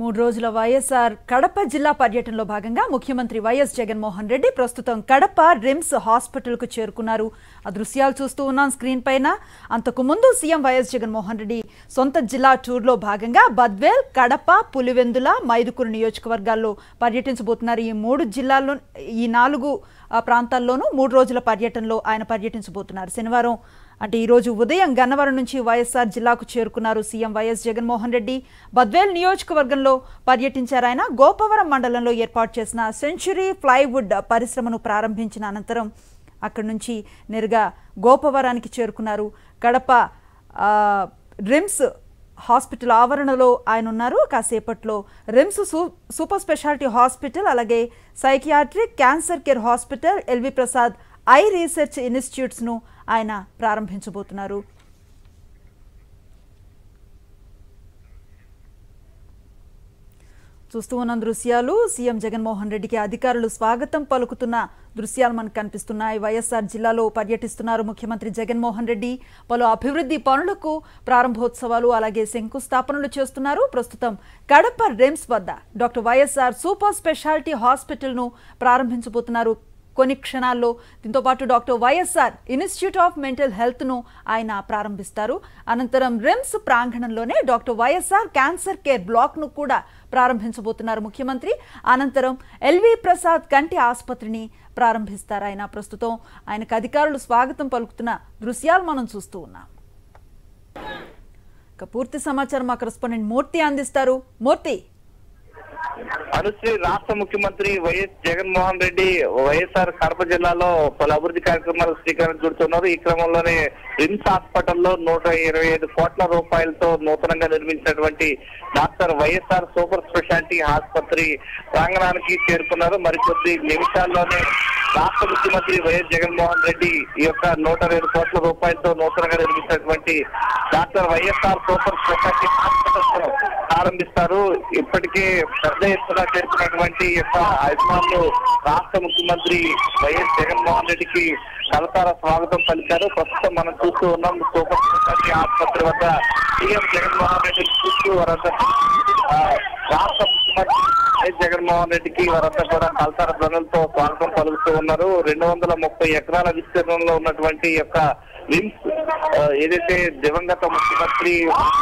మూడు రోజుల వైఎస్ఆర్ కడప జిల్లా పర్యటనలో భాగంగా ముఖ్యమంత్రి వైఎస్ జగన్మోహన్ రెడ్డి ప్రస్తుతం కడప రిమ్స్ హాస్పిటల్కు చేరుకున్నారు ఆ దృశ్యాలు చూస్తూ ఉన్నాం స్క్రీన్ పైన అంతకు ముందు సీఎం వైఎస్ జగన్మోహన్ రెడ్డి సొంత జిల్లా టూర్లో భాగంగా బద్వేల్ కడప పులివెందుల మైదుకూరు నియోజకవర్గాల్లో పర్యటించబోతున్నారు ఈ మూడు జిల్లాల్లో ఈ నాలుగు ఆ, ప్రాంతాల్లోనూ మూడు రోజుల పర్యటనలో ఆయన పర్యటించబోతున్నారు శనివారం అంటే ఈరోజు ఉదయం గన్నవరం నుంచి వైఎస్ఆర్ జిల్లాకు చేరుకున్నారు సీఎం వైఎస్ జగన్మోహన్ రెడ్డి బద్వేల్ నియోజకవర్గంలో పర్యటించారు ఆయన గోపవరం మండలంలో ఏర్పాటు చేసిన సెంచురీ ప్లైవుడ్ పరిశ్రమను ప్రారంభించిన అనంతరం అక్కడి నుంచి నేరుగా గోపవరానికి చేరుకున్నారు కడప ఆ, రిమ్స్ హాస్పిటల్ ఆవరణలో ఆయన ఉన్నారు కాసేపట్లో RIMS su super speciality hospital అలాగే psychiatric cancer care hospital LV Prasad eye research ఇన్స్టిట్యూట్స్ను ఆయన ప్రారంభించబోతున్నారు చూస్తూ ఉన్న దృశ్యాలు సీఎం జగన్మోహన్ రెడ్డికి అధికారులు స్వాగతం పలుకుతున్న దృశ్యాలు మనకు కనిపిస్తున్నాయి వైఎస్ఆర్ జిల్లాలో పర్యటిస్తున్నారు ముఖ్యమంత్రి జగన్మోహన్ రెడ్డి పలు అభివృద్ధి పనులకు ప్రారంభోత్సవాలు అలాగే శంకుస్థాపనలు చేస్తున్నారు ప్రస్తుతం కడప రిమ్స్ వద్ద డాక్టర్ వైఎస్ఆర్ సూపర్ స్పెషాలిటీ హాస్పిటల్ను ప్రారంభించబోతున్నారు కొన్ని క్షణాల్లో దీంతో పాటు doctor YSR institute of mental హెల్త్ను ఆయన ప్రారంభిస్తారు అనంతరం రిమ్స్ ప్రాంగణంలోనే డాక్టర్ వైఎస్ఆర్ క్యాన్సర్ కేర్ బ్లాక్ను కూడా ప్రారంభించబోతున్నారు ముఖ్యమంత్రి అనంతరం ఎల్వి ప్రసాద్ కంటి ఆసుపత్రిని ప్రారంభిస్తారు ఆయన ప్రస్తుతం ఆయనకు అధికారులు స్వాగతం పలుకుతున్న దృశ్యాలు మనం చూస్తూ ఉన్నాం ఇక పూర్తి సమాచారం మా కరెస్పాండెంట్ మూర్తి అందిస్తారు మూర్తి అనుశ్రీ రాష్ట్ర ముఖ్యమంత్రి వైఎస్ జగన్మోహన్ రెడ్డి వైఎస్ఆర్ కడప జిల్లాలో పలు అభివృద్ధి కార్యక్రమాలు శ్రీకారం చుడుతున్నారు ఈ క్రమంలోనే రిమ్స్ హాస్పిటల్లో నూట ఇరవై ఐదు కోట్ల రూపాయలతో నూతనంగా నిర్మించినటువంటి డాక్టర్ వైఎస్ఆర్ సూపర్ స్పెషాలిటీ ఆసుపత్రి ప్రాంగణానికి చేరుకున్నారు మరికొద్ది నిమిషాల్లోనే రాష్ట్ర ముఖ్యమంత్రి వైఎస్ జగన్మోహన్ రెడ్డి ఈ యొక్క నూట ఇరవై కోట్ల రూపాయలతో నూతనంగా నిర్మించినటువంటి doctor YSR super speciality hospital ప్రారంభిస్తారు ఇప్పటికే పెద్ద ఎత్తున చేరుకున్నటువంటి ఈ యొక్క అభిమానులు రాష్ట్ర ముఖ్యమంత్రి వైఎస్ జగన్మోహన్ రెడ్డికి కలతార స్వాగతం పలికారు ప్రస్తుతం మనం చూస్తూ ఉన్నాం సూపర్ స్పెషాలిటీ ఆసుపత్రి వద్ద సీఎం జగన్మోహన్ రెడ్డి చూస్తూ వారంతా ఆ, రాష్ట్ర ముఖ్యమంత్రి వైఎస్ జగన్మోహన్ రెడ్డికి వారంతా కూడా కలతార ధ్వనులతో స్వాగతం పలుకుతూ ఉన్నారు రెండు వందల ముప్పై ఎకరాల విస్తీర్ణంలో ఉన్నటువంటి ఈ యొక్క విమ్స్ ఆ, ఏదైతే దివంగత ముఖ్యమంత్రి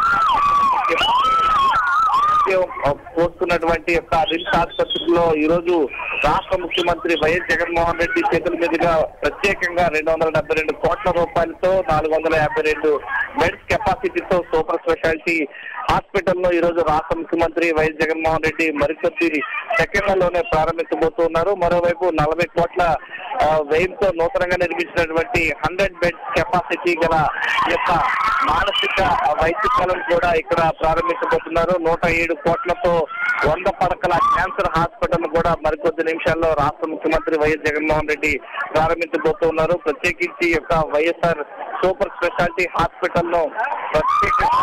పోస్తున్నటువంటి యొక్క రిమ్స్ ఆసుపత్రిలో ఈ రోజు రాష్ట్ర ముఖ్యమంత్రి వైఎస్ జగన్మోహన్ రెడ్డి చేతుల మీదుగా ప్రత్యేకంగా రెండు వందల డెబ్బై రెండు కోట్ల రూపాయలతో నాలుగు వందల యాభై రెండు బెడ్స్ కెపాసిటీతో సూపర్ స్పెషాలిటీ హాస్పిటల్లో ఈ రోజు రాష్ట్ర ముఖ్యమంత్రి వైఎస్ జగన్మోహన్ రెడ్డి మరికొద్ది సెకండ్లలోనే ప్రారంభించబోతున్నారు మరోవైపు నలభై కోట్ల ఆ, వ్యయంతో నూతనంగా నిర్మించినటువంటి హండ్రెడ్ బెడ్ కెపాసిటీ గల ఈ యొక్క మానసిక వైద్యశాలను కూడా ఇక్కడ ప్రారంభించబోతున్నారు నూట ఏడు కోట్లతో వంద పడకల క్యాన్సర్ హాస్పిటల్ కూడా మరికొద్ది నిమిషాల్లో రాష్ట్ర ముఖ్యమంత్రి వైఎస్ జగన్మోహన్ రెడ్డి ప్రారంభించబోతున్నారు ప్రత్యేకించి ఈ యొక్క వైఎస్ఆర్ సూపర్ స్పెషాలిటీ హాస్పిటల్ ను ప్రత్యేకంగా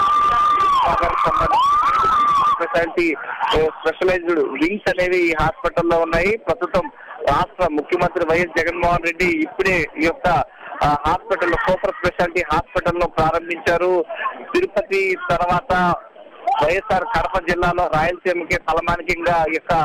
విభాగానికి సంబంధించి స్పెషాలిటీ స్పెషలైజ్డ్ వింగ్స్ అనేవి ఈ హాస్పిటల్లో ఉన్నాయి ప్రస్తుతం రాష్ట్ర ముఖ్యమంత్రి వైఎస్ జగన్మోహన్ రెడ్డి ఇప్పుడే ఈ యొక్క ఆ, హాస్పిటల్ సూపర్ స్పెషాలిటీ హాస్పిటల్ ను ప్రారంభించారు తిరుపతి తర్వాత వైఎస్ఆర్ కడప జిల్లాలో రాయలసీమకి తలమానికంగా ఈ యొక్క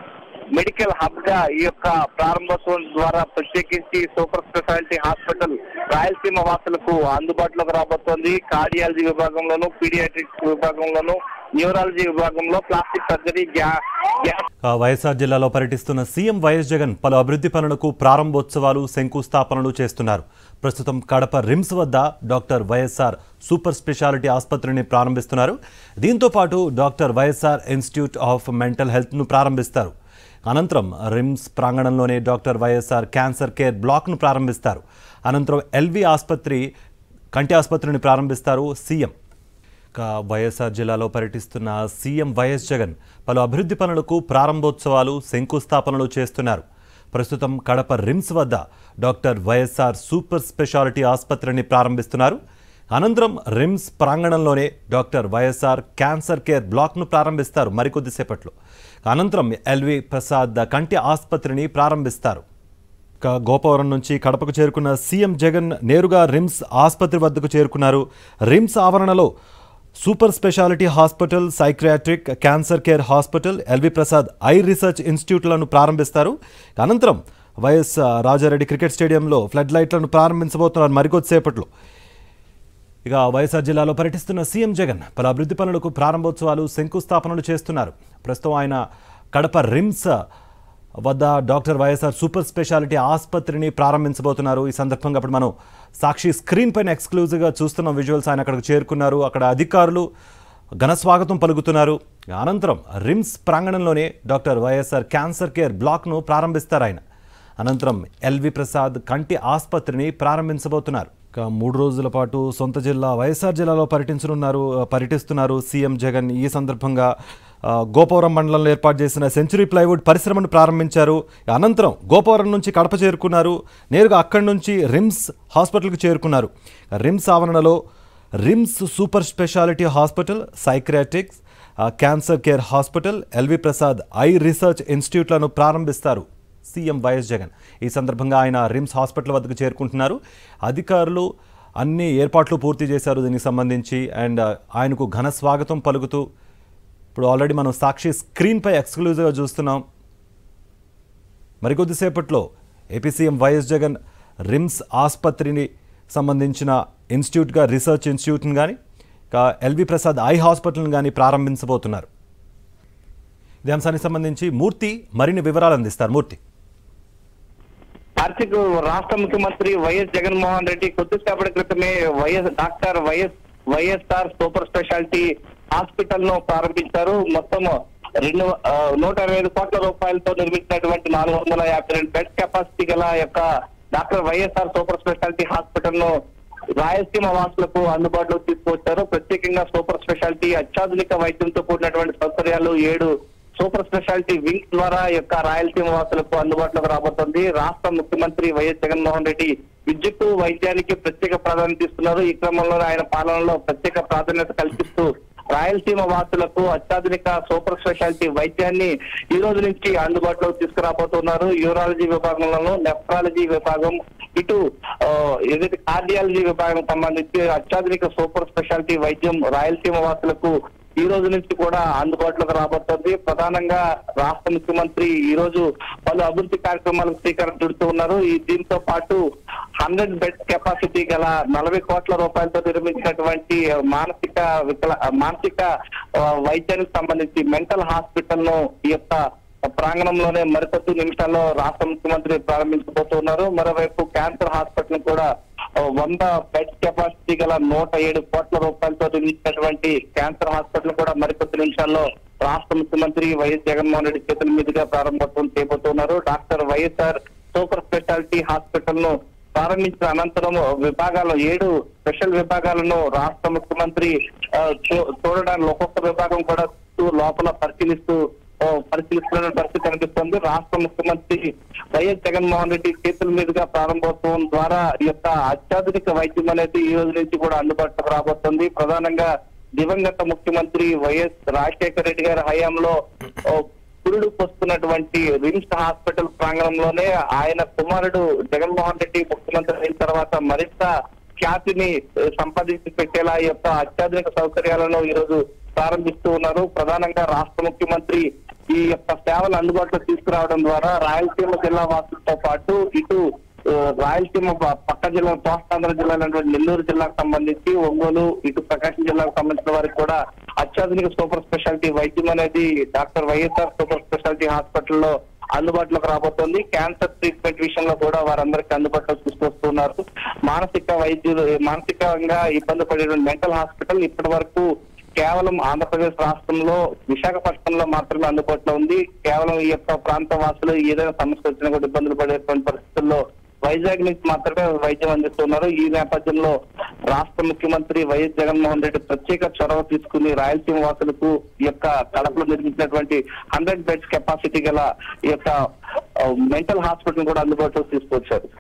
మెడికల్ హబ్ గా ఈ యొక్క ప్రారంభోత్సవం ద్వారా ప్రత్యేకించి సూపర్ స్పెషాలిటీ హాస్పిటల్ రాయలసీమ వాసులకు అందుబాటులోకి రాబోతోంది కార్డియాలజీ విభాగంలోను పీడియాట్రిక్స్ విభాగంలోను న్యూరాలజీ విభాగంలో ప్లాస్టిక్ సర్జరీ గ్యా గ్యాస్ ఆ, వైఎస్ఆర్ జిల్లాలో పర్యటిస్తున్న సీఎం వైఎస్ జగన్ పలు అభివృద్ధి పనులకు ప్రారంభోత్సవాలు శంకుస్థాపనలు చేస్తున్నారు ప్రస్తుతం కడప రిమ్స్ వద్ద డాక్టర్ వైఎస్ఆర్ సూపర్ స్పెషాలిటీ ఆసుపత్రిని ప్రారంభిస్తున్నారు దీంతో పాటు doctor YSR institute of mental హెల్త్ను ప్రారంభిస్తారు అనంతరం రిమ్స్ ప్రాంగణంలోనే డాక్టర్ వైఎస్ఆర్ క్యాన్సర్ కేర్ బ్లాక్ను ప్రారంభిస్తారు అనంతరం ఎల్వి ఆసుపత్రి కంటి ఆసుపత్రిని ప్రారంభిస్తారు సీఎం ఇక వైఎస్ఆర్ జిల్లాలో పర్యటిస్తున్న సీఎం వైఎస్ జగన్ పలు అభివృద్ధి పనులకు ప్రారంభోత్సవాలు శంకుస్థాపనలు చేస్తున్నారు ప్రస్తుతం కడప రిమ్స్ వద్ద డాక్టర్ వైఎస్ఆర్ సూపర్ స్పెషాలిటీ ఆసుపత్రిని ప్రారంభిస్తున్నారు అనంతరం రిమ్స్ ప్రాంగణంలోనే డాక్టర్ వైఎస్ఆర్ క్యాన్సర్ కేర్ బ్లాక్ను ప్రారంభిస్తారు మరికొద్దిసేపట్లో అనంతరం ఎల్వి ప్రసాద్ కంటి ఆసుపత్రిని ప్రారంభిస్తారు ఇక గోపవరం నుంచి కడపకు చేరుకున్న సీఎం జగన్ నేరుగా రిమ్స్ ఆసుపత్రి వద్దకు చేరుకున్నారు రిమ్స్ ఆవరణలో super speciality hospital psychiatric cancer care hospital LV Prasad eye research ఇన్స్టిట్యూట్లను ప్రారంభిస్తారు అనంతరం వైఎస్ రాజారెడ్డి క్రికెట్ స్టేడియంలో ఫ్లడ్ లైట్లను ప్రారంభించబోతున్నారు మరికొద్దిసేపట్లో ఇక వైఎస్ఆర్ జిల్లాలో పర్యటిస్తున్న సీఎం జగన్ పలు అభివృద్ధి పనులకు ప్రారంభోత్సవాలు శంకుస్థాపనలు చేస్తున్నారు ప్రస్తుతం ఆయన కడప రిమ్స్ వద్ద డాక్టర్ వైఎస్ఆర్ సూపర్ స్పెషాలిటీ ఆసుపత్రిని ప్రారంభించబోతున్నారు ఈ సందర్భంగా ఇప్పుడు మనం సాక్షి స్క్రీన్ పైన ఎక్స్క్లూజివ్గా చూస్తున్న విజువల్స్ ఆయన అక్కడికి చేరుకున్నారు అక్కడ అధికారులు ఘన స్వాగతం పలుకుతున్నారు అనంతరం రిమ్స్ ప్రాంగణంలోనే డాక్టర్ వైఎస్ఆర్ క్యాన్సర్ కేర్ బ్లాక్ను ప్రారంభిస్తారు ఆయన అనంతరం ఎల్వి ప్రసాద్ కంటి ఆసుపత్రిని ప్రారంభించబోతున్నారు ఇక మూడు రోజుల పాటు సొంత జిల్లా వైఎస్ఆర్ జిల్లాలో పర్యటించనున్నారు పర్యటిస్తున్నారు సీఎం జగన్ ఈ సందర్భంగా ఆ, గోపవరం మండలంలో ఏర్పాటు చేసిన సెంచురీ ప్లైవుడ్ పరిశ్రమను ప్రారంభించారు అనంతరం గోపవరం నుంచి కడప చేరుకున్నారు నేరుగా అక్కడి నుంచి రిమ్స్ హాస్పిటల్కి చేరుకున్నారు రిమ్స్ ఆవరణలో RIMS super speciality hospital psychiatrics uh, cancer care hospital LV Prasad eye research ఇన్స్టిట్యూట్లను ప్రారంభిస్తారు సీఎం వైఎస్ జగన్ ఈ సందర్భంగా ఆయన రిమ్స్ హాస్పిటల్ వద్దకు చేరుకుంటున్నారు అధికారులు అన్ని ఏర్పాట్లు పూర్తి చేశారు దీనికి సంబంధించి అండ్ ఆయనకు ఘన స్వాగతం పలుకుతూ ఇప్పుడు ఆల్రెడీ మనం సాక్షి స్క్రీన్పై ఎక్స్క్లూజివ్గా చూస్తున్నాం మరికొద్దిసేపట్లో AP CM YS Jagan RIMS ఆసుపత్రిని సంబంధించిన ఇన్స్టిట్యూట్గా రీసెర్చ్ ఇన్స్టిట్యూట్ని కానీ ఇంకా ఎల్వి ప్రసాద్ ఐ హాస్పిటల్ని కానీ ప్రారంభించబోతున్నారు ఇదే అంశానికి సంబంధించి మూర్తి మరిన్ని వివరాలు అందిస్తారు మూర్తి కార్తీక్ రాష్ట్ర ముఖ్యమంత్రి వైఎస్ జగన్మోహన్ రెడ్డి కొద్దిసేపటి క్రితమే YS doctor YS YSR super speciality hospital ను ప్రారంభించారు మొత్తం రెండు ఆ, నూట ఇరవై ఐదు కోట్ల రూపాయలతో నిర్మించినటువంటి నాలుగు వందల యాభై రెండు బెడ్ కెపాసిటీ గల యొక్క doctor YSR super speciality hospital ను రాయలసీమ వాసులకు అందుబాటులోకి తీసుకువచ్చారు ప్రత్యేకంగా సూపర్ స్పెషాలిటీ అత్యాధునిక వైద్యంతో కూడినటువంటి సౌకర్యాలు ఏడు సూపర్ స్పెషాలిటీ వింగ్ ద్వారా ఈ యొక్క రాయలసీమ వాసులకు అందుబాటులోకి రాబోతోంది రాష్ట్ర ముఖ్యమంత్రి వైఎస్ జగన్మోహన్ రెడ్డి విద్యుత్ వైద్యానికి ప్రత్యేక ప్రాధాన్యత ఇస్తున్నారు ఈ క్రమంలో ఆయన పాలనలో ప్రత్యేక ప్రాధాన్యత కల్పిస్తూ రాయలసీమ వాసులకు అత్యాధునిక సూపర్ స్పెషాలిటీ వైద్యాన్ని ఈ రోజు నుంచి అందుబాటులోకి తీసుకురాబోతున్నారు యూరాలజీ విభాగంలోనూ నెఫ్రాలజీ విభాగం ఇటు ఆ, ఏదైతే కార్డియాలజీ విభాగం సంబంధించి అత్యాధునిక సూపర్ స్పెషాలిటీ వైద్యం రాయలసీమ వాసులకు ఈ రోజు నుంచి కూడా అందుబాటులోకి రాబోతోంది ప్రధానంగా రాష్ట్ర ముఖ్యమంత్రి ఈ రోజు పలు అభివృద్ధి కార్యక్రమాలకు శ్రీకారం చుడుతూ ఉన్నారు ఈ దీంతో పాటు హండ్రెడ్ బెడ్ కెపాసిటీ గల నలభై కోట్ల రూపాయలతో నిర్మించినటువంటి మానసిక వికల మానసిక ఆ, వైద్యానికి సంబంధించి మెంటల్ హాస్పిటల్ ను ఈ యొక్క ప్రాంగణంలోనే మరికొద్ది నిమిషాల్లో రాష్ట్ర ముఖ్యమంత్రి ప్రారంభించబోతున్నారు మరోవైపు క్యాన్సర్ హాస్పిటల్ కూడా ఆ, వంద బెడ్ కెపాసిటీ గల నూట ఏడు కోట్ల రూపాయలతో నిర్మించినటువంటి క్యాన్సర్ హాస్పిటల్ కూడా మరికొద్ది నిమిషాల్లో రాష్ట్ర ముఖ్యమంత్రి వైఎస్ జగన్మోహన్ రెడ్డి చేతుల మీదుగా ప్రారంభోత్సవం చేయబోతున్నారు doctor YSR super speciality hospital ను ప్రారంభించిన అనంతరం విభాగాలు ఏడు స్పెషల్ విభాగాలను రాష్ట్ర ముఖ్యమంత్రి ఆ, చూ- చూడడానికి ఒక్కొక్క విభాగం కూడా చూస్తూ లోపల పరిశీలిస్తూ ఆ, పరిశీలిస్తున్న పరిస్థితి కనిపిస్తుంది రాష్ట్ర ముఖ్యమంత్రి వైఎస్ జగన్మోహన్ రెడ్డి చేతుల మీదుగా ప్రారంభోత్సవం ద్వారా ఈ యొక్క అత్యాధునిక వైద్యం అనేది ఈ రోజు నుంచి కూడా అందుబాటులోకి రాబోతుంది ప్రధానంగా దివంగత ముఖ్యమంత్రి వైఎస్ రాజశేఖర రెడ్డి గారి హయాంలో ఓ, పురుడు వస్తున్నటువంటి రిమ్స్ హాస్పిటల్ ప్రాంగణంలోనే ఆయన కుమారుడు జగన్మోహన్ రెడ్డి ముఖ్యమంత్రి అయిన తర్వాత మరింత ఖ్యాతిని ఏ, సంపాదించి పెట్టేలా ఈ యొక్క అత్యాధునిక సౌకర్యాలను ఈ రోజు ప్రారంభిస్తూ ఉన్నారు ప్రధానంగా రాష్ట్ర ముఖ్యమంత్రి ఈ యొక్క సేవలు అందుబాటులో తీసుకురావడం ద్వారా రాయలసీమ జిల్లా వాసులతో పాటు ఇటు ఆ, రాయలసీమ ప- పక్క జిల్లా కోస్తాంధ్ర జిల్లాలైనటువంటి నెల్లూరు జిల్లాకు సంబంధించి ఒంగోలు ఇటు ప్రకాశం జిల్లాకు సంబంధించిన వారికి కూడా అత్యాధునిక సూపర్ స్పెషాలిటీ వైద్యం అనేది డాక్టర్ వైఎస్ఆర్ సూపర్ స్పెషాలిటీ హాస్పిటల్లో అందుబాటులోకి రాబోతోంది క్యాన్సర్ ట్రీట్మెంట్ విషయంలో కూడా వారందరికీ అందుబాటులోకి తీసుకొస్తున్నారు మానసిక వైద్యులు మానసికంగా ఇబ్బంది పడేటువంటి మెంటల్ హాస్పిటల్ ఇప్పటి వరకు కేవలం ఆంధ్రప్రదేశ్ రాష్ట్రంలో విశాఖపట్నంలో మాత్రమే అందుబాటులో ఉంది కేవలం ఈ యొక్క ప్రాంత వాసులు ఏదైనా సమస్య వచ్చినా కూడా ఇబ్బందులు పడేటువంటి పరిస్థితుల్లో వైజాగ్ నుంచి మాత్రమే వైద్యం అందిస్తున్నారు ఈ నేపథ్యంలో రాష్ట్ర ముఖ్యమంత్రి వైఎస్ జగన్మోహన్ రెడ్డి ప్రత్యేక చొరవ తీసుకుని రాయలసీమ వాసులకు ఈ యొక్క కడపలో నిర్మించినటువంటి హండ్రెడ్ బెడ్స్ కెపాసిటీ గల ఈ యొక్క మెంటల్ హాస్పిటల్ కూడా అందుబాటులోకి తీసుకొచ్చారు